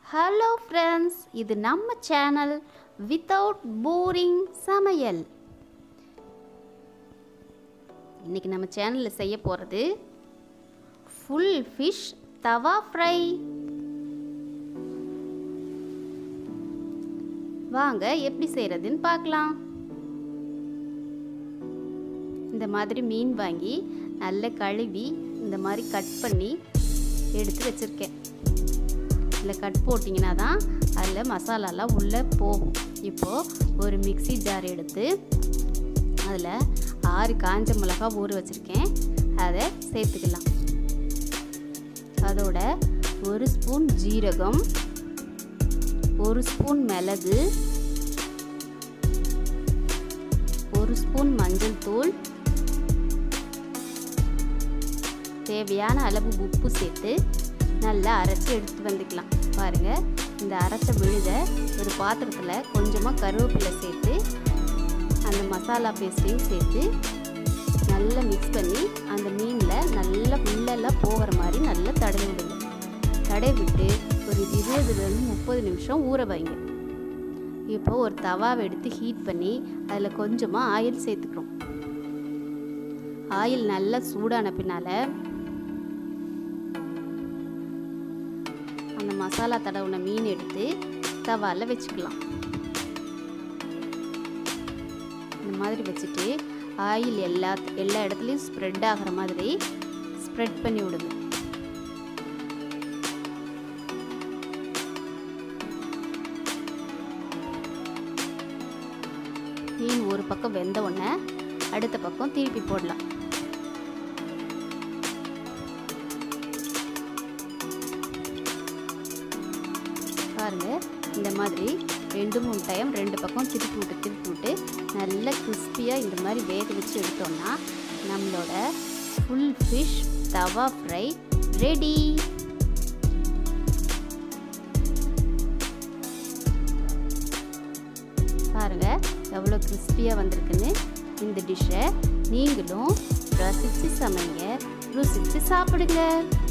hello friends இது நம்ம channel without boring சமையல் இன்னைக்கு நம்ம சேனலில் செய்ய போகிறது ஃபுல் ஃபிஷ் தவா ஃப்ரை வாங்க எப்படி செய்கிறதுன்னு பார்க்கலாம் இந்த மாதிரி மீன் வாங்கி நல்லா கழுவி இந்த மாதிரி கட் பண்ணி எடுத்து வச்சுருக்கேன் இதில் கட் போட்டிங்கன்னா தான் அதில் மசாலாலாம் உள்ளே போகும் இப்போது ஒரு மிக்சி ஜார் எடுத்து அதில் ஆறு காஞ்ச மிளகா ஊற வச்சுருக்கேன் அதை சேர்த்துக்கலாம் அதோட ஒரு ஸ்பூன் ஜீரகம் ஒரு ஸ்பூன் மிளகு ஒரு ஸ்பூன் மஞ்சள் தூள் தேவையான அளவு உப்பு சேர்த்து நல்லா அரைச்சி எடுத்துட்டு வந்துக்கலாம் பாருங்கள் இந்த அரைச்ச விழுத ஒரு பாத்திரத்தில் கொஞ்சமாக கருவேப்பிலை சேர்த்து அந்த மசாலா பேஸ்ட்டையும் சேர்த்து நல்லா மிக்ஸ் பண்ணி அந்த மீனில் நல்லா உள்ளெல்லாம் போகிற மாதிரி நல்லா தடவி விடுங்க தடவி விட்டு ஒரு இருபதுலேருந்து முப்பது நிமிஷம் ஊற வைங்க இப்போ ஒரு தவாவை எடுத்து ஹீட் பண்ணி அதில் கொஞ்சமாக ஆயில் சேர்த்துக்கிறோம் ஆயில் நல்லா சூடான பின்னால் அந்த மசாலா தடவுன மீன் எடுத்து தவாவில் வச்சுக்கலாம் இந்த மாதிரி வச்சுட்டு ஆயில் எல்லா எல்லா இடத்துலையும் ஸ்ப்ரெட் ஆகிற மாதிரி ஸ்ப்ரெட் பண்ணி விடுங்க மீன் ஒரு பக்கம் வெந்த உடனே அடுத்த பக்கம் திருப்பி போடலாம் பாருங்க இந்த மாதிரி ரெண்டு மூணு டைம் ரெண்டு பக்கம் திருப்பி விட்டு திருப்பி விட்டு நல்லா கிறிஸ்பியாக இந்த மாதிரி வேக வச்சு எடுத்தோம்னா நம்மளோட full fish tawa fry ready பாருங்க எவ்வளோ கிறிஸ்பியாக வந்திருக்குன்னு இந்த டிஷ்ஷை நீங்களும் ரசித்து சமைங்க ருசித்து சாப்பிடுங்க